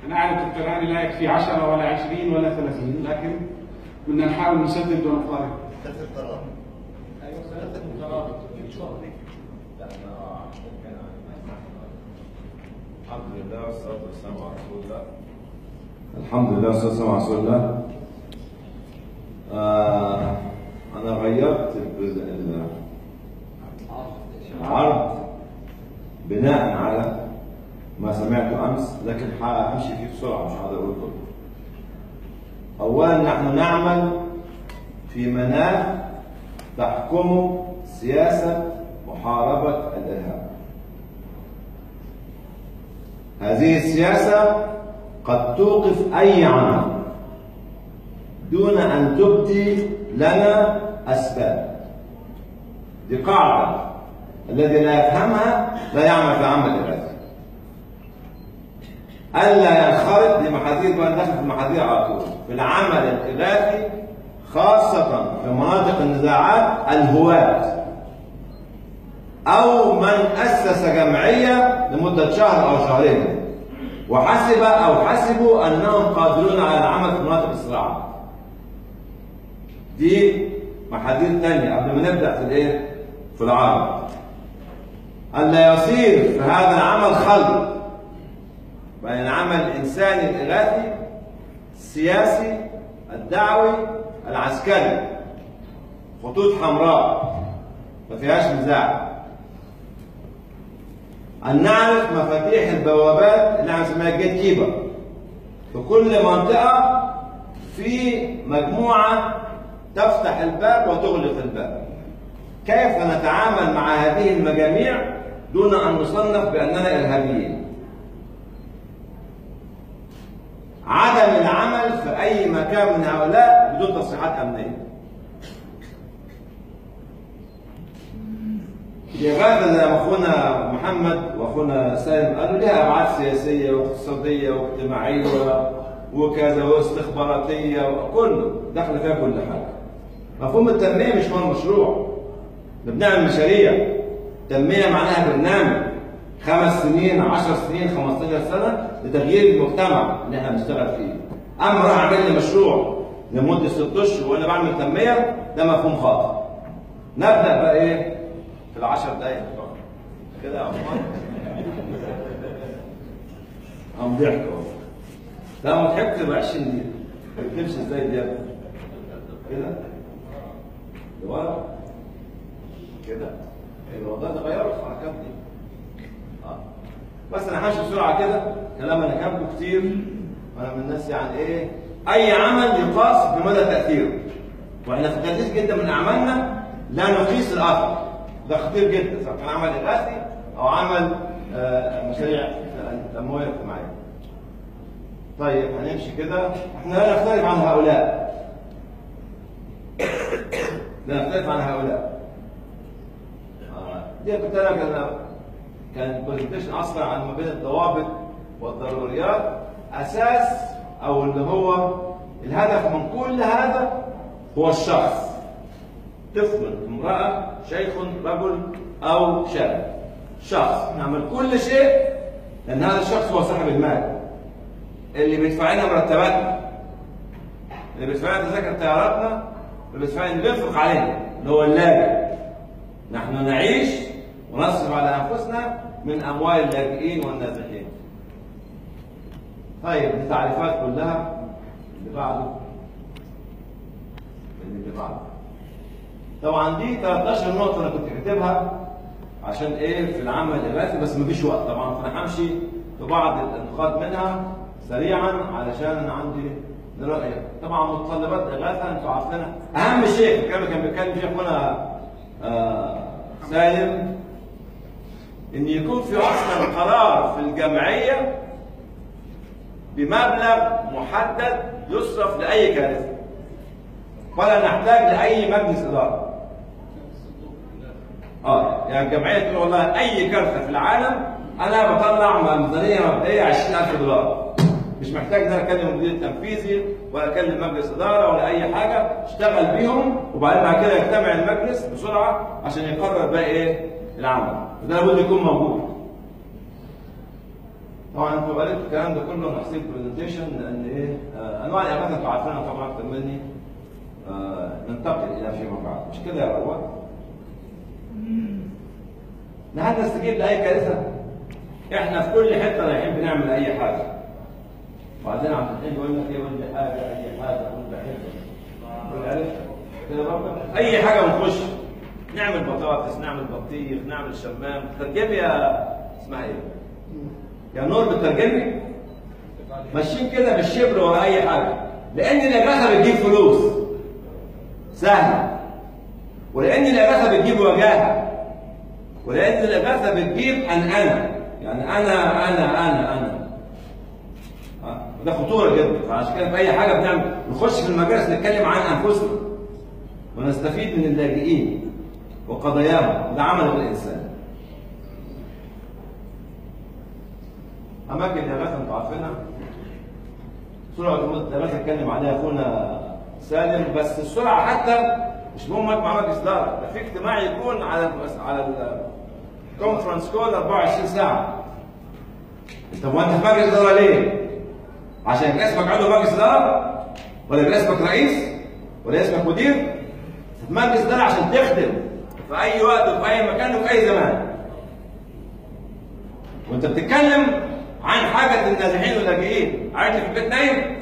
انا عارف التراني لا يكفي 10 ولا 20 ولا 30 لكن بدنا نحاول نسدد ونقارب ثلاث قرارات ايوه ثلاثة مقاربة الحمد لله والصلاة والسلام على رسول الله الحمد لله والصلاة والسلام على رسول الله آه أنا غيرت ال- ال- العرض بناء على ما سمعته أمس لكن حأمشي فيه بسرعة مش هقدر أقول كله أولا نحن نعمل في مناخ تحكمه سياسة محاربة الإرهاب هذه السياسة قد توقف أي عمل دون أن تبدي لنا أسباب دي قاعدة الذي لا يفهمها لا يعمل في عمل إرادي ألا ينخرط لمحاذير بقى ندخل في المحاذير على طول في العمل الإغاثي خاصة في مناطق النزاعات الهواة أو من أسس جمعية لمدة شهر أو شهرين وحسب أو حسبوا أنهم قادرون على العمل في مناطق الصراعات دي محاذير تانية قبل ما نبدأ في الإيه؟ في العرض ألا يصير في هذا العمل خلط بين العمل الإنساني الإغاثي السياسي الدعوي العسكري خطوط حمراء ما فيهاش نزاع أن نعرف مفاتيح البوابات اللي احنا بنسميها الجيت كيبر في كل منطقة في مجموعة تفتح الباب وتغلق الباب كيف نتعامل مع هذه المجاميع دون أن نصنف بأننا إرهابيين عدم العمل في أي مكان من هؤلاء بدون تصريحات أمنية الإغاثة زي ما أخونا محمد وأخونا سالم قالوا لها أبعاد سياسية واقتصادية واجتماعية وكذا واستخباراتية وكله داخل فيها كل حاجة. مفهوم التنمية مش هو المشروع. ده بنعمل مشاريع. تنمية معناها برنامج خمس سنين 10 سنين 15 سنة لتغيير المجتمع اللي احنا بنشتغل فيه. أما أروح أعمل لي مشروع لمدة ست أشهر وأنا بعمل تنمية ده مفهوم خاطئ. نبدأ بقى إيه؟ في العشر دقايق بتوعنا. كده يا عمر قام ضحك اهو لا ما ضحكت ب 20 دقيقة بتمشي ازاي دي يا ابني؟ كده لورا كده ايوه والله ده غيروا الحركات دي اه بس انا همشي بسرعه كده كلام انا كاتبه كتير وانا من الناس يعني ايه اي عمل يقاس بمدى تاثيره واحنا في كثير جدا من اعمالنا لا نقيس الاثر ده خطير جدا سواء كان عمل اغاثي او عمل آه، مشاريع تنمويه اجتماعيه طيب هنمشي كده احنا لا نختلف عن هؤلاء لا نختلف عن هؤلاء آه، دي كنت انا كان كان برزنتيشن اصلا عن ما بين الضوابط والضروريات اساس او اللي هو الهدف من كل هذا هو الشخص طفل امرأة شيخ رجل أو شاب شخص نعمل كل شيء لأن هذا الشخص هو صاحب المال اللي بيدفع لنا مرتباتنا اللي بيدفع لنا تذاكر طياراتنا اللي بيدفع لنا اللي بينفق علينا اللي هو اللاجئ نحن نعيش ونصرف على أنفسنا من أموال اللاجئين والنازحين طيب التعريفات كلها اللي بعده اللي بعده طبعا دي 13 نقطة أنا كنت كاتبها عشان إيه في العمل الإغاثي بس مفيش وقت طبعا فأنا همشي في بعض النقاط منها سريعا علشان أنا عندي دلوقتي طبعا متطلبات إغاثة أنتوا عارفينها أهم شيء الكلام اللي كان بيتكلم فيه أخونا آه سالم إن يكون في أصلا قرار في الجمعية بمبلغ محدد يصرف لأي كارثة ولا نحتاج لاي مجلس اداره. اه يعني الجمعيه تقول والله اي كارثه في العالم انا بطلع ميزانيه مبدئيه 20000 دولار. مش محتاج ان انا اكلم المدير التنفيذي ولا اكلم مجلس اداره ولا اي حاجه اشتغل بيهم وبعدين بعد كده يجتمع المجلس بسرعه عشان يقرر بقى ايه العمل. وده لابد يكون موجود. طبعا انتوا قريتوا الكلام ده كله انا حسيت برزنتيشن لان ايه آه انواع الاماكن انتوا عارفينها طبعا اكتر مني آه ننتقل الى فيما بعد مش كده يا رواد؟ نحن نستجيب لاي كارثه احنا في كل حته رايحين بنعمل اي حاجه وبعدين عم الحين يقول لك ايه ولي حاجه اي حاجه ولي حته ولي عرفت كده برضه اي حاجه بنخش نعمل بطاطس نعمل بطيخ نعمل شمام ترجمي يا اسمها ايه؟ يا نور بترجمي ماشيين كده بالشبر ورا اي حاجه لان الاغاثه بتجيب فلوس سهله ولان الاغاثه بتجيب وجاهه ولان الاغاثه بتجيب ان انا يعني انا انا انا انا آه، ده خطوره جدا فعشان كده في اي حاجه بنعمل نخش في المجالس نتكلم عن انفسنا ونستفيد من اللاجئين وقضاياهم ده عمل الانسان اماكن الاغاثه انتوا عارفينها سرعه الاماكن اتكلم عليها اخونا سالم بس السرعه حتى مش مهم مجمع مجلس اداره ده في اجتماع يكون على ال على الكونفرنس كول 24 ساعه طب وانت في مجلس اداره ليه؟ عشان يبقى اسمك عضو مجلس اداره ولا يبقى اسمك رئيس ولا اسمك مدير في مجلس اداره عشان تخدم في اي وقت وفي اي مكان وفي اي زمان وانت بتتكلم عن حاجه النازحين واللاجئين قاعد في البيت نايم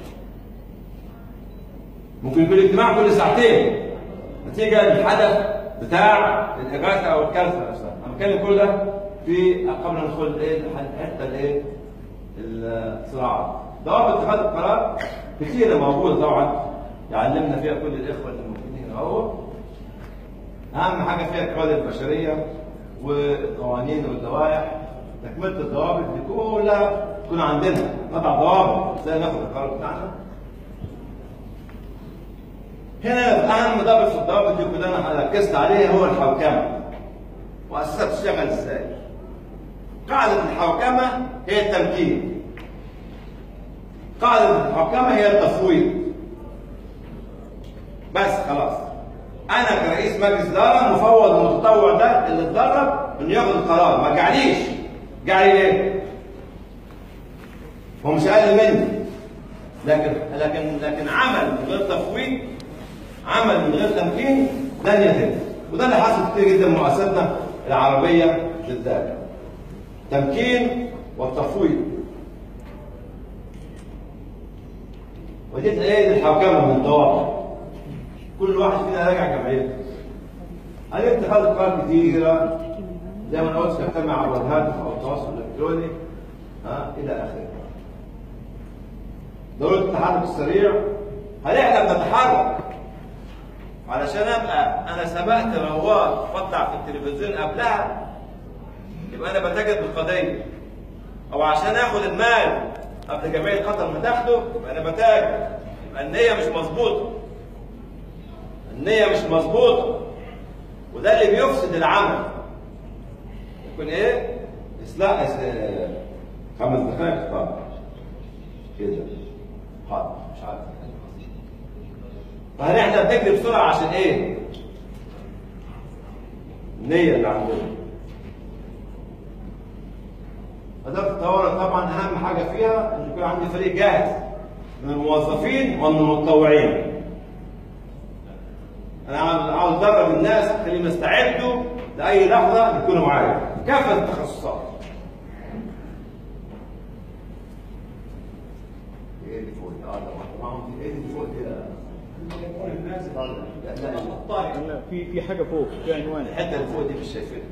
ممكن يكون اجتماع كل ساعتين نتيجه للحدث بتاع الاغاثه او الكارثه نفسها انا بتكلم كل ده في قبل ما ندخل ايه الحته الايه الصراعات ضوابط اتخاذ القرار كثيره موجوده طبعا يعلمنا فيها كل الاخوه اللي موجودين هنا اهو اهم حاجه فيها القواعد البشريه والقوانين واللوائح تكمله الضوابط دي كلها تكون عندنا نضع ضوابط ازاي ناخد القرار بتاعنا هنا اهم ضابط في الضوابط دي كلها انا ركزت عليها هو الحوكمه واساسها بتشتغل ازاي قاعده الحوكمه هي التمكين قاعده الحوكمه هي التفويض بس خلاص انا كرئيس مجلس اداره مفوض المتطوع ده اللي اتدرب انه ياخد القرار ما جعليش جعلي ليه؟ هو مش اقل مني لكن لكن لكن عمل من غير تفويض عمل من غير تمكين لن يتم وده اللي حصل كتير جدا في مؤسساتنا العربيه بالذات تمكين والتفويض ودي ايه الحوكمه من الضوابط كل واحد فينا راجع جمعيته عليه اتخاذ قرار كتيرة زي ما انا قلت تجتمع عبر الهاتف او التواصل الالكتروني ها الى اخره ضروره التحرك السريع هل احنا بنتحرك علشان ابقى انا سبقت رواد بطلع في التلفزيون قبلها يبقى انا بتاجر بالقضيه او عشان اخد المال قبل جمعيه قطر ما تاخده يبقى انا بتاجر يبقى النيه مش مظبوطه النيه مش مظبوطه وده اللي بيفسد العمل يكون ايه اصلاح إس- خمس دقائق طبعا كده حاضر مش عارف فهل احنا بنجري بسرعه عشان ايه؟ النية اللي عندنا. إدارة الطوارئ طبعا أهم حاجة فيها إن يكون عندي فريق جاهز من الموظفين ومن المتطوعين. أنا عاوز عاوز أدرب الناس أخليهم يستعدوا لأي لحظة يكونوا معايا. كافة التخصصات. إيه اللي فوق ده؟ آه، ده معاهم دي. إيه اللي فوق دي؟ لا، لا، لا. لا في في حاجه فوق في عنوان الحته اللي فوق دي مش شايفينها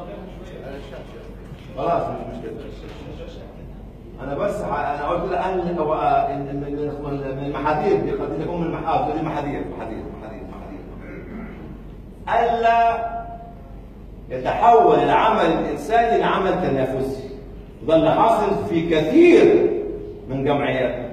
خلاص مش مشكله انا بس ح- انا قلت لا ان هو إن- من من- من المحاذير دي قد تكون من المحاذير دي محاذير محاذير محاذير محاذير الا يتحول العمل الانساني لعمل تنافسي وده اللي حاصل في كثير من جمعياتنا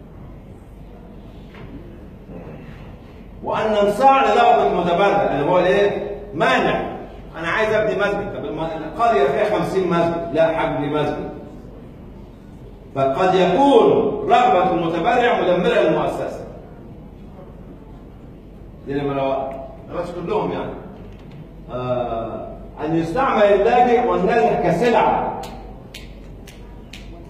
وان ننصاع للغه المتبرع اللي هو الايه؟ مانع انا عايز ابني مسجد طب الم- القريه فيها 50 مسجد لا حبني مسجد فقد يكون رغبه المتبرع مدمره للمؤسسه دي لما لو بس كلهم يعني آه ان يستعمل اللاجئ والنازح كسلعه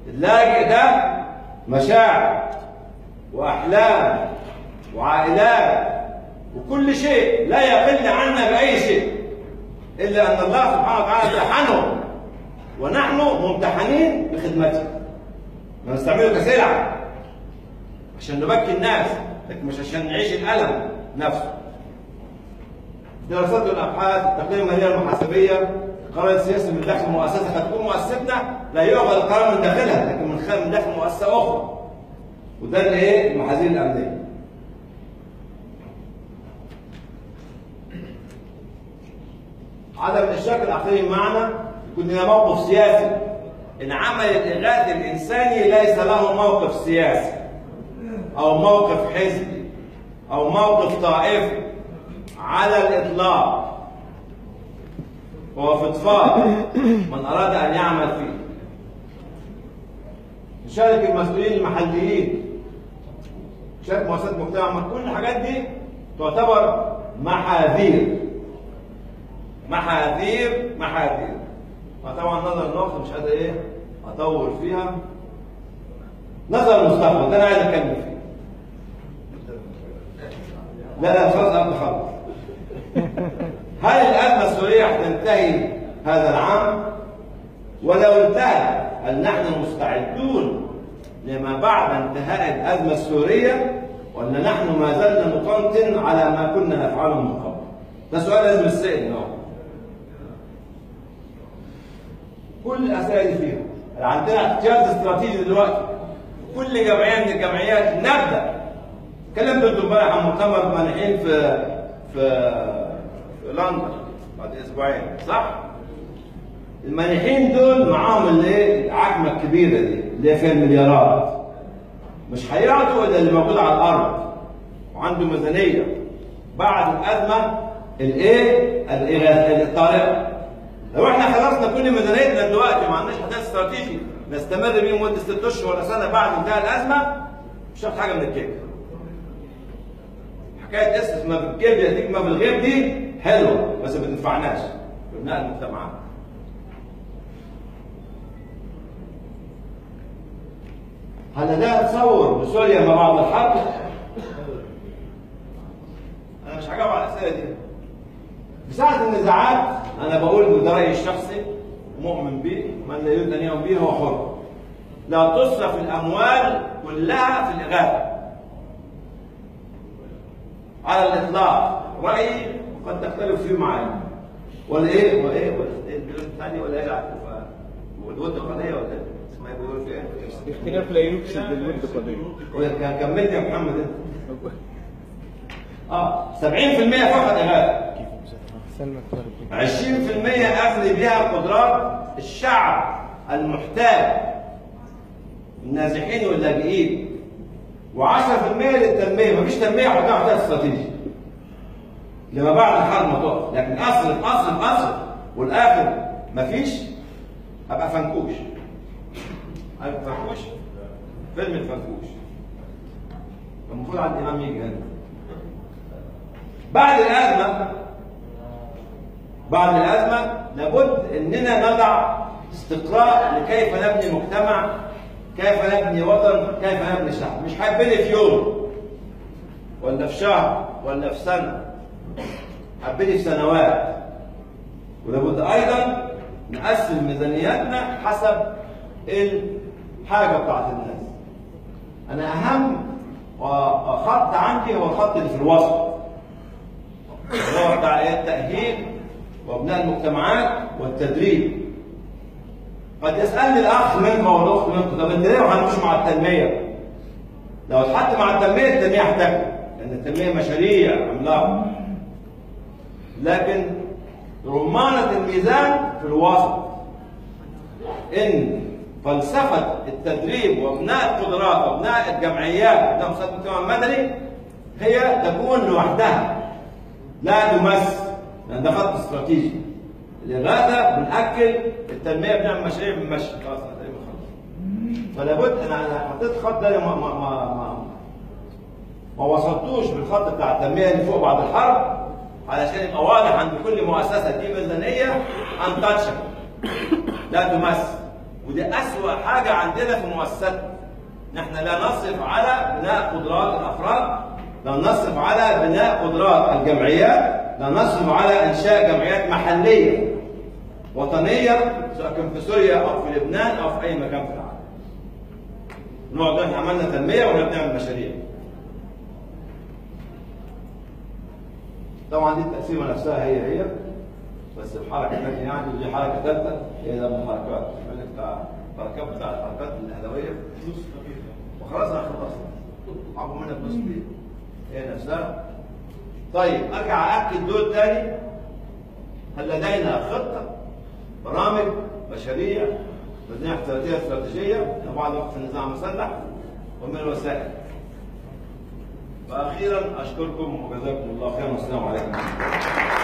اللاجئ ده مشاعر واحلام وعائلات وكل شيء لا يقل عنا باي شيء الا ان الله سبحانه وتعالى امتحنه ونحن ممتحنين بخدمته ما نستعمله كسلعه عشان نبكي الناس لكن مش عشان نعيش الالم نفسه دراسات والابحاث التقييم الماليه المحاسبيه القرار السياسي من داخل مؤسسه قد تكون مؤسستنا لا يؤخذ القرار من داخلها لكن من خلال من داخل مؤسسه اخرى وده اللي ايه المحاذير الامنيه عدم الاشراك الاخرين معنا يكون لنا موقف سياسي ان عمل الاغاثه الانساني ليس له موقف سياسي او موقف حزبي او موقف طائفي على الاطلاق هو فضفاض من اراد ان يعمل فيه نشارك المسؤولين المحليين نشارك مؤسسات مجتمع كل الحاجات دي تعتبر محاذير محاذير محاذير طبعا نظر النقطة مش قادر ايه اطول فيها نظر المستقبل ده انا عايز اتكلم فيه لا لا خلاص قبل خلاص هل الازمه السوريه هتنتهي هذا العام ولو انتهت هل نحن مستعدون لما بعد انتهاء الازمه السوريه ولا نحن ما زلنا نطنطن على ما كنا نفعله من قبل ده سؤال لازم يتسال النهارده كل الاسئله دي فيها عندنا احتياط استراتيجي دلوقتي كل جمعيه من الجمعيات نبدا كلمت انتم امبارح عن مؤتمر مانحين في في في لندن بعد اسبوعين صح؟ المانحين دول معاهم الايه؟ العجمه الكبيره دي اللي هي فيها المليارات مش هيعطوا الا اللي موجود على الارض وعنده ميزانيه بعد الازمه الايه؟ الإغاثة- الطارئه لو احنا خلصنا كل ميزانيتنا دلوقتي وما عندناش حدث استراتيجي نستمر بيه لمده ست اشهر ولا سنه بعد انتهاء الازمه مش هاخد حاجه من الكيك. حكايه اسس ما بالجيب ياتيك ما بالغيب دي حلوه بس ما بتنفعناش في بناء المجتمعات. هل ده تصور لسوريا ما بعد الحرب؟ انا مش هجاوب على الاسئله دي. في ساعة النزاعات أنا بقول ده رأيي الشخصي مؤمن به من لا يريد أن يؤمن به هو حر. لا تصرف الأموال كلها في الإغاثة. على الإطلاق رأيي قد تختلف فيه معي. ولا إيه؟ ولا إيه؟ ولا إيه البلاد الثانية ولا إيه؟ والود القضية ولا إيه؟ اسمها إيه بيقولوا فيها إيه؟ اختلاف لا يفسد الود قضية ولا كملت يا محمد أنت. اه 70% فقط إغاثة. 20% أخذ بها قدرات الشعب المحتاج النازحين واللاجئين و10% للتنمية مفيش تنمية حطها محتاج استراتيجي لما بعد الحرب ما تقف لكن أصرف أصرف أصرف والآخر مفيش أبقى فنكوش عارف فنكوش؟ فيلم الفنكوش المفروض على الإمام يجي هنا بعد الأزمة بعد الأزمة لابد أننا نضع استقراء لكيف نبني مجتمع كيف نبني وطن كيف نبني شعب مش هيتبني في يوم ولا في شهر ولا في سنة هتبني في سنوات ولابد أيضا نقسم ميزانياتنا حسب الحاجة بتاعت الناس أنا أهم خط عندي هو الخط اللي في الوسط اللي هو بتاع إيه؟ التأهيل وبناء المجتمعات والتدريب قد يسألني الأخ منكم أو الأخت منكم طب أنت ليه ما هنمشي مع التنمية؟ لو اتحط مع التنمية التنمية هتاكل لأن التنمية مشاريع عملاقة لكن رمانة الميزان في الوسط إن فلسفة التدريب وبناء القدرات وبناء الجمعيات وبناء مؤسسات المجتمع المدني هي تكون لوحدها لا تمس لان ده خط استراتيجي الإغاثة بنأكل التنمية بنعمل مشاريع بنمشي خلاص أنا تقريبا خلص فلا بد أنا أنا حطيت خط ده ما ما ما ما, ما وصلتوش بالخط بتاع التنمية اللي فوق بعد الحرب علشان يبقى واضح عند كل مؤسسة دي ميزانية أنتاتشبل لا تمس ودي أسوأ حاجة عندنا في مؤسستنا نحن لا نصرف على بناء قدرات الأفراد لا نصرف على بناء قدرات الجمعيات لا نصرف على إنشاء جمعيات محلية وطنية سواء كان في سوريا أو في لبنان أو في أي مكان في العالم نقعد احنا عملنا تنمية وإحنا بنعمل مشاريع طبعا دي التقسيمة نفسها هي هي بس بحركة ثانية يعني ودي حركة ثالثة هي ده من الحركات يقول لك بتاع الحركات بتاع الحركات الأهلوية وخلاص انا خلصت عبوا منك نص دقيقة هي نفسها طيب ارجع اكد دول تاني هل لدينا خطة برامج مشاريع مبنية على استراتيجية استراتيجية بعض وقت النزاع المسلح ومن الوسائل فأخيرا أشكركم وجزاكم الله خيرا والسلام عليكم ورحمة الله